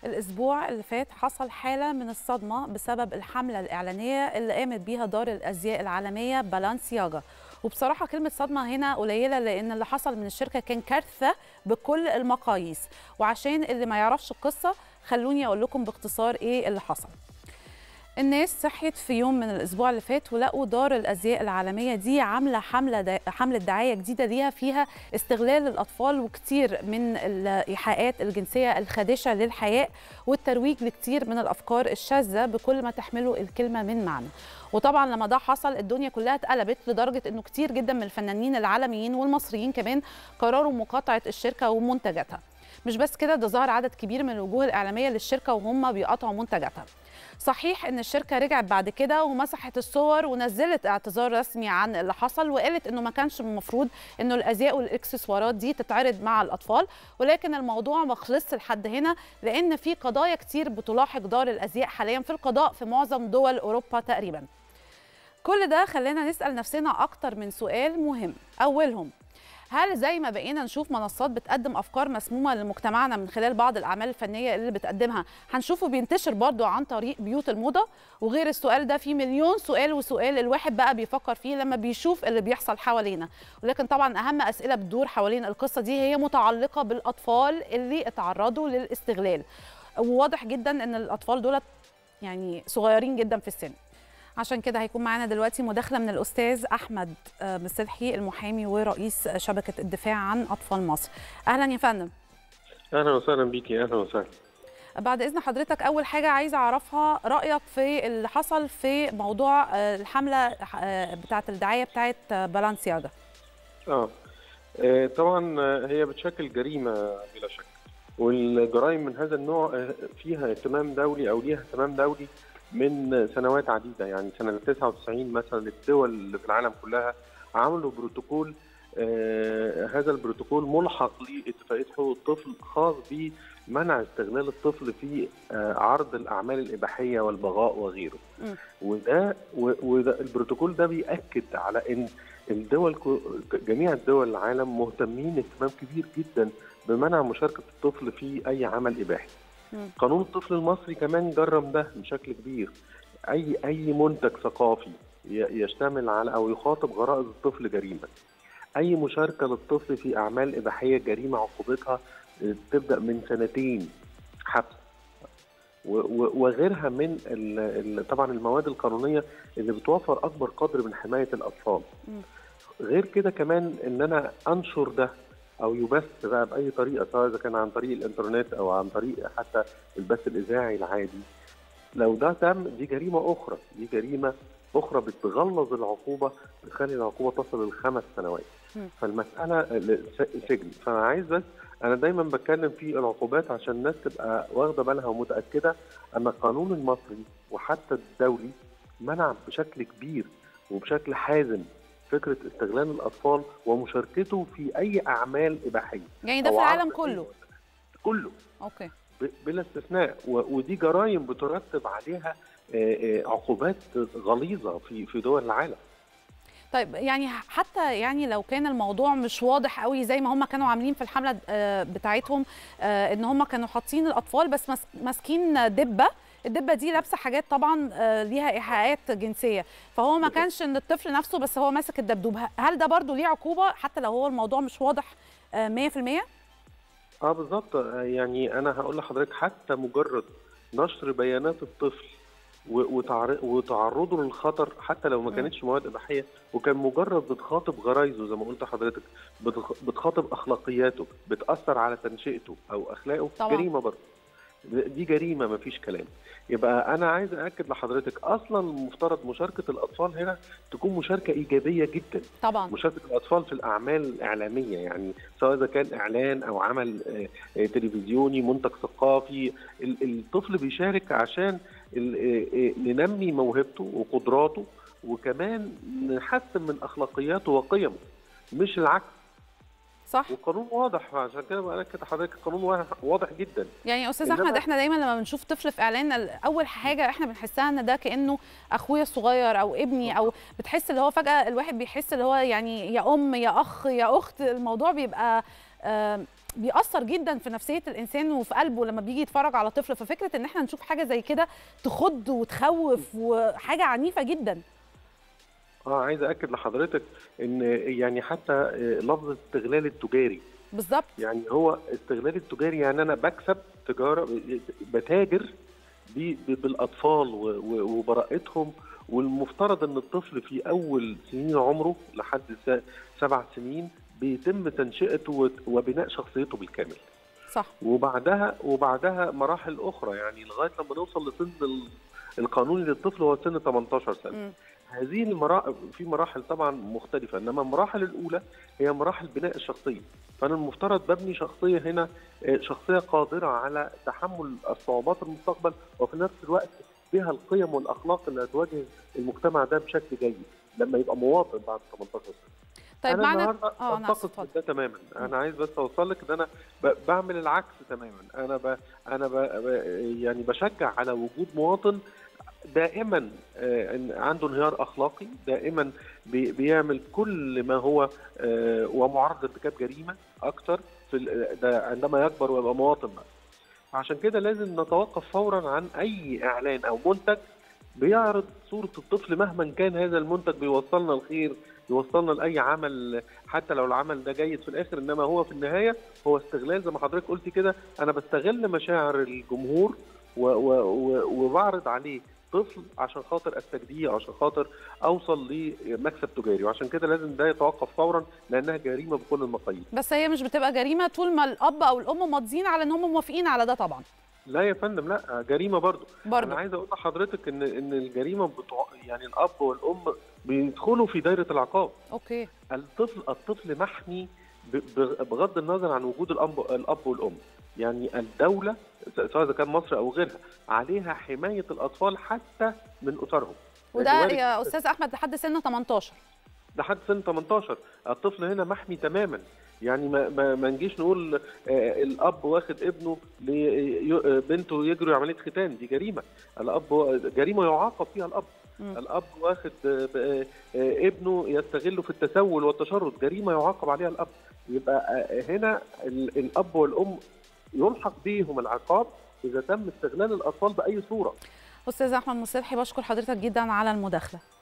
الأسبوع اللي فات حصل حالة من الصدمة بسبب الحملة الإعلانية اللي قامت بيها دار الأزياء العالمية بالانسياجا وبصراحة كلمة صدمة هنا قليلة لأن اللي حصل من الشركة كان كارثة بكل المقاييس وعشان اللي ما يعرفش القصة خلوني أقول لكم باختصار إيه اللي حصل الناس صحيت في يوم من الاسبوع اللي فات ولقوا دار الازياء العالميه دي عامله حمله دا حمله دعايه جديده ليها فيها استغلال الاطفال وكتير من الايحاءات الجنسيه الخادشه للحياء والترويج لكتير من الافكار الشاذه بكل ما تحمله الكلمه من معنى وطبعا لما ده حصل الدنيا كلها اتقلبت لدرجه انه كتير جدا من الفنانين العالميين والمصريين كمان قرروا مقاطعه الشركه ومنتجاتها مش بس كده ده ظهر عدد كبير من الوجوه الاعلاميه للشركه وهم بيقاطعوا منتجاتها صحيح ان الشركه رجعت بعد كده ومسحت الصور ونزلت اعتذار رسمي عن اللي حصل وقالت انه ما كانش المفروض انه الازياء والاكسسوارات دي تتعرض مع الاطفال ولكن الموضوع ما خلصش لحد هنا لان في قضايا كتير بتلاحق دار الازياء حاليا في القضاء في معظم دول اوروبا تقريبا كل ده خلانا نسال نفسنا اكتر من سؤال مهم اولهم هل زي ما بقينا نشوف منصات بتقدم افكار مسمومه لمجتمعنا من خلال بعض الاعمال الفنيه اللي بتقدمها هنشوفه بينتشر برضو عن طريق بيوت الموضه وغير السؤال ده في مليون سؤال وسؤال الواحد بقى بيفكر فيه لما بيشوف اللي بيحصل حوالينا ولكن طبعا اهم اسئله بتدور حوالين القصه دي هي متعلقه بالاطفال اللي اتعرضوا للاستغلال وواضح جدا ان الاطفال دولت يعني صغيرين جدا في السن عشان كده هيكون معانا دلوقتي مداخله من الاستاذ احمد مسلحي المحامي ورئيس شبكه الدفاع عن اطفال مصر اهلا يا فندم اهلا وسهلا بيكي اهلا وسهلا بعد اذن حضرتك اول حاجه عايزه اعرفها رايك في اللي حصل في موضوع الحمله بتاعه الدعايه بتاعه بالانسياجا اه طبعا هي بتشكل جريمه بلا شك والجرائم من هذا النوع فيها اهتمام دولي او ليها اهتمام دولي من سنوات عديده يعني سنه 99 مثلا الدول اللي في العالم كلها عملوا بروتوكول آه هذا البروتوكول ملحق لاتفاقيه حقوق الطفل خاص بمنع استغلال الطفل في آه عرض الاعمال الاباحيه والبغاء وغيره م. وده وده البروتوكول ده بياكد على ان الدول جميع الدول العالم مهتمين اهتمام كبير جدا بمنع مشاركه الطفل في اي عمل اباحي قانون الطفل المصري كمان جرم ده بشكل كبير اي اي منتج ثقافي يشتمل على او يخاطب غرائز الطفل جريمه اي مشاركه للطفل في اعمال اباحيه جريمه عقوبتها تبدا من سنتين حبس وغيرها من طبعا المواد القانونيه اللي بتوفر اكبر قدر من حمايه الاطفال غير كده كمان ان انا انشر ده او يبث بقى باي طريقه سواء اذا كان عن طريق الانترنت او عن طريق حتى البث الاذاعي العادي لو ده تم دي جريمه اخرى دي جريمه اخرى بتغلظ العقوبه بتخلي العقوبه تصل لخمس سنوات فالمساله سجن فانا عايز بس انا دايما بتكلم في العقوبات عشان الناس تبقى واخده بالها ومتاكده ان القانون المصري وحتى الدولي منع بشكل كبير وبشكل حازم فكره استغلال الاطفال ومشاركته في اي اعمال اباحيه يعني ده في العالم كله كله اوكي بلا استثناء ودي جرائم بترتب عليها عقوبات غليظه في في دول العالم طيب يعني حتى يعني لو كان الموضوع مش واضح قوي زي ما هم كانوا عاملين في الحمله بتاعتهم ان هم كانوا حاطين الاطفال بس ماسكين دبه الدبه دي لابسه حاجات طبعا ليها ايحاءات جنسيه فهو ما كانش ان الطفل نفسه بس هو ماسك الدبدوب هل ده برضو ليه عقوبه حتى لو هو الموضوع مش واضح 100% اه بالظبط يعني انا هقول لحضرتك حتى مجرد نشر بيانات الطفل وتعرضه للخطر حتى لو ما كانتش مواد اباحيه وكان مجرد بتخاطب غرايزه زي ما قلت لحضرتك بتخاطب اخلاقياته بتاثر على تنشئته او اخلاقه طبعا. جريمه برضه دي جريمه ما فيش كلام يبقى انا عايز اكد لحضرتك اصلا المفترض مشاركه الاطفال هنا تكون مشاركه ايجابيه جدا طبعا مشاركه الاطفال في الاعمال الاعلاميه يعني سواء اذا كان اعلان او عمل تلفزيوني منتج ثقافي الطفل بيشارك عشان ننمي موهبته وقدراته وكمان نحسن من اخلاقياته وقيمه مش العكس صح والقانون واضح عشان كده باكد لحضرتك القانون واضح جدا يعني استاذ احمد احنا دايما لما بنشوف طفل في اعلان اول حاجه احنا بنحسها ان ده كانه اخويا الصغير او ابني او بتحس اللي هو فجاه الواحد بيحس اللي هو يعني يا ام يا اخ يا اخت الموضوع بيبقى بيأثر جدا في نفسيه الانسان وفي قلبه لما بيجي يتفرج على طفل ففكره ان احنا نشوف حاجه زي كده تخض وتخوف وحاجه عنيفه جدا اه عايز اكد لحضرتك ان يعني حتى آه، لفظ الاستغلال التجاري بالظبط يعني هو استغلال التجاري يعني انا بكسب تجاره بتاجر ب- ب- بالاطفال و- و- وبراءتهم والمفترض ان الطفل في اول سنين عمره لحد س- سبع سنين بيتم تنشئته وت- وبناء شخصيته بالكامل صح وبعدها وبعدها مراحل اخرى يعني لغايه لما نوصل لسن ال- القانوني للطفل هو سن 18 سنه مم. هذه المراحل في مراحل طبعا مختلفه انما المراحل الاولى هي مراحل بناء الشخصيه فانا المفترض ببني شخصيه هنا آه، شخصيه قادره على تحمل الصعوبات المستقبل وفي نفس الوقت بها القيم والاخلاق اللي هتواجه المجتمع ده بشكل جيد لما يبقى مواطن بعد 18 سنه طيب انا معنى النهارده اه انا اسف اتفق اتفضل ده تماما انا عايز بس اوصل لك ان انا ب... بعمل العكس تماما انا ب... انا ب... ب... يعني بشجع على وجود مواطن دائما آه، إن عنده انهيار اخلاقي دائما بي... بيعمل كل ما هو آه، ومعرض لارتكاب جريمه اكتر في ال... ده عندما يكبر ويبقى مواطن بقى عشان كده لازم نتوقف فورا عن اي اعلان او منتج بيعرض صورة الطفل مهما كان هذا المنتج بيوصلنا الخير يوصلنا لأي عمل حتى لو العمل ده جيد في الآخر إنما هو في النهاية هو استغلال زي ما حضرتك قلت كده أنا بستغل مشاعر الجمهور و و و وبعرض عليه طفل عشان خاطر استجديه عشان خاطر اوصل لمكسب تجاري وعشان كده لازم ده يتوقف فورا لانها جريمه بكل المقاييس بس هي مش بتبقى جريمه طول ما الاب او الام ماضيين على ان هم موافقين على ده طبعا لا يا فندم لا جريمه برضو انا برضه عايز اقول لحضرتك ان ان الجريمه بتوع يعني الاب والام بيدخلوا في دايره العقاب اوكي الطفل الطفل محمي ب- ب- بغض النظر عن وجود الاب الاب والام يعني الدوله سواء اذا كان مصر او غيرها عليها حمايه الاطفال حتى من اسرهم وده يعني وارد يا استاذ احمد لحد سن 18 لحد سن 18 الطفل هنا محمي تماما يعني ما ما, ما نجيش نقول آه، الاب واخد ابنه لبنته يجري عمليه ختان دي جريمه الاب جريمه يعاقب فيها الاب مم. الاب واخد آه، آه، آه، ابنه يستغله في التسول والتشرد جريمه يعاقب عليها الاب يبقى آه، هنا ال- الاب والام يلحق بهم العقاب اذا تم استغلال الاطفال باي صوره استاذ احمد مصلحي بشكر حضرتك جدا على المداخله